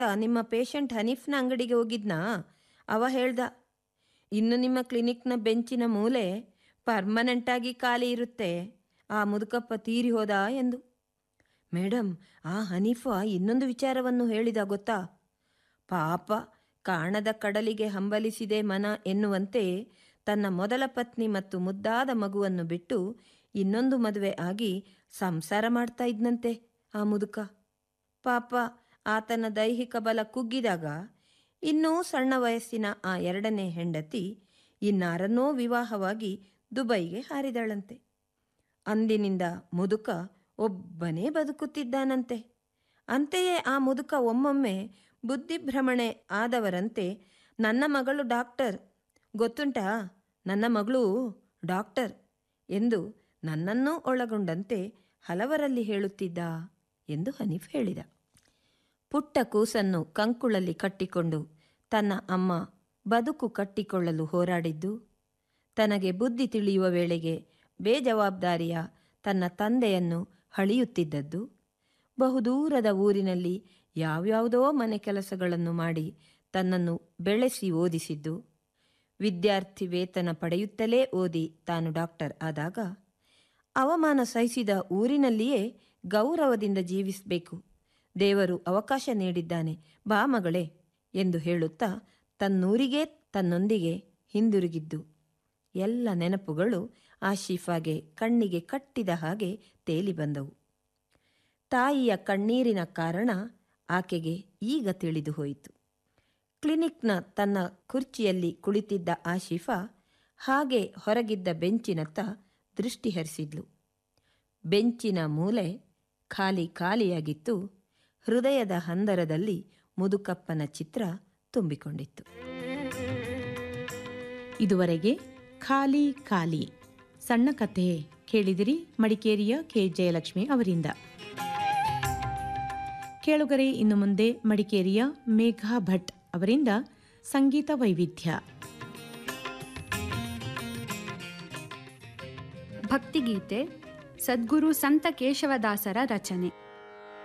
ನಿಮ್ಮ ಪೇಷಂಟ್ ಹನೀಫ್ನ ಅಂಗಡಿಗೆ ಹೋಗಿದ್ನಾ ಅವ ಹೇಳ್ದ ಇನ್ನು ನಿಮ್ಮ ಕ್ಲಿನಿಕ್ನ ಬೆಂಚಿನ ಮೂಲೆ ಪರ್ಮನೆಂಟಾಗಿ ಖಾಲಿ ಇರುತ್ತೆ ಆ ಮುದುಕಪ್ಪ ತೀರಿ ಹೋದ ಎಂದು ಮೇಡಮ್ ಆ ಹನೀಫ ಇನ್ನೊಂದು ವಿಚಾರವನ್ನು ಹೇಳಿದ ಗೊತ್ತಾ ಪಾಪ ಕಾಣದ ಕಡಲಿಗೆ ಹಂಬಲಿಸಿದೆ ಮನ ಎನ್ನುವಂತೆ ತನ್ನ ಮೊದಲ ಪತ್ನಿ ಮತ್ತು ಮುದ್ದಾದ ಮಗುವನ್ನು ಬಿಟ್ಟು ಇನ್ನೊಂದು ಮದುವೆ ಆಗಿ ಸಂಸಾರ ಮಾಡ್ತಾ ಇದ್ನಂತೆ ಆ ಮುದುಕ ಪಾಪ ಆತನ ದೈಹಿಕ ಬಲ ಕುಗ್ಗಿದಾಗ ಇನ್ನೂ ಸಣ್ಣ ವಯಸ್ಸಿನ ಆ ಎರಡನೇ ಹೆಂಡತಿ ಇನ್ನಾರನ್ನೋ ವಿವಾಹವಾಗಿ ದುಬೈಗೆ ಹಾರಿದಳಂತೆ ಅಂದಿನಿಂದ ಮುದುಕ ಒಬ್ಬನೇ ಬದುಕುತ್ತಿದ್ದಾನಂತೆ ಅಂತೆಯೇ ಆ ಮುದುಕ ಒಮ್ಮೊಮ್ಮೆ ಬುದ್ಧಿಭ್ರಮಣೆ ಆದವರಂತೆ ನನ್ನ ಮಗಳು ಡಾಕ್ಟರ್ ಗೊತ್ತುಂಟಾ ನನ್ನ ಮಗಳು ಡಾಕ್ಟರ್ ಎಂದು ನನ್ನನ್ನೂ ಒಳಗೊಂಡಂತೆ ಹಲವರಲ್ಲಿ ಹೇಳುತ್ತಿದ್ದ ಎಂದು ಹನೀಫ್ ಹೇಳಿದ ಪುಟ್ಟ ಕೂಸನ್ನು ಕಂಕುಳಲ್ಲಿ ಕಟ್ಟಿಕೊಂಡು ತನ್ನ ಅಮ್ಮ ಬದುಕು ಕಟ್ಟಿಕೊಳ್ಳಲು ಹೋರಾಡಿದ್ದು ತನಗೆ ಬುದ್ಧಿ ತಿಳಿಯುವ ವೇಳೆಗೆ ಬೇಜವಾಬ್ದಾರಿಯ ತನ್ನ ತಂದೆಯನ್ನು ಹಳಿಯುತ್ತಿದ್ದದ್ದು ಬಹುದೂರದ ಊರಿನಲ್ಲಿ ಯಾವ್ಯಾವುದೋ ಮನೆ ಕೆಲಸಗಳನ್ನು ಮಾಡಿ ತನ್ನನ್ನು ಬೆಳೆಸಿ ಓದಿಸಿದ್ದು ವಿದ್ಯಾರ್ಥಿ ವೇತನ ಪಡೆಯುತ್ತಲೇ ಓದಿ ತಾನು ಡಾಕ್ಟರ್ ಆದಾಗ ಅವಮಾನ ಸಹಿಸಿದ ಊರಿನಲ್ಲಿಯೇ ಗೌರವದಿಂದ ಜೀವಿಸಬೇಕು ದೇವರು ಅವಕಾಶ ನೀಡಿದ್ದಾನೆ ಬಾ ಮಗಳೇ ಎಂದು ಹೇಳುತ್ತಾ ತನ್ನೂರಿಗೆ ತನ್ನೊಂದಿಗೆ ಹಿಂದಿರುಗಿದ್ದು ಎಲ್ಲ ನೆನಪುಗಳು ಆಶೀಫಾಗೆ ಕಣ್ಣಿಗೆ ಕಟ್ಟಿದ ಹಾಗೆ ತೇಲಿ ಬಂದವು ತಾಯಿಯ ಕಣ್ಣೀರಿನ ಕಾರಣ ಆಕೆಗೆ ಈಗ ತಿಳಿದು ಹೋಯಿತು ಕ್ಲಿನಿಕ್ನ ತನ್ನ ಕುರ್ಚಿಯಲ್ಲಿ ಕುಳಿತಿದ್ದ ಆಶೀಫಾ ಹಾಗೆ ಹೊರಗಿದ್ದ ಬೆಂಚಿನತ್ತ ದೃಷ್ಟಿ ಹರಿಸಿದ್ಲು ಬೆಂಚಿನ ಮೂಲೆ ಖಾಲಿ ಖಾಲಿಯಾಗಿತ್ತು ಹೃದಯದ ಹಂದರದಲ್ಲಿ ಮುದುಕಪ್ಪನ ಚಿತ್ರ ತುಂಬಿಕೊಂಡಿತ್ತು ಇದುವರೆಗೆ ಖಾಲಿ ಖಾಲಿ ಸಣ್ಣ ಕಥೆ ಕೇಳಿದಿರಿ ಮಡಿಕೇರಿಯ ಕೆ ಜಯಲಕ್ಷ್ಮಿ ಅವರಿಂದ ಕೇಳುಗರೆ ಇನ್ನು ಮುಂದೆ ಮಡಿಕೇರಿಯ ಮೇಘಾ ಭಟ್ ಅವರಿಂದ ಸಂಗೀತ ವೈವಿಧ್ಯ ಭಕ್ತಿಗೀತೆ ಸದ್ಗುರು ಸಂತ ಕೇಶವದಾಸರ ರಚನೆ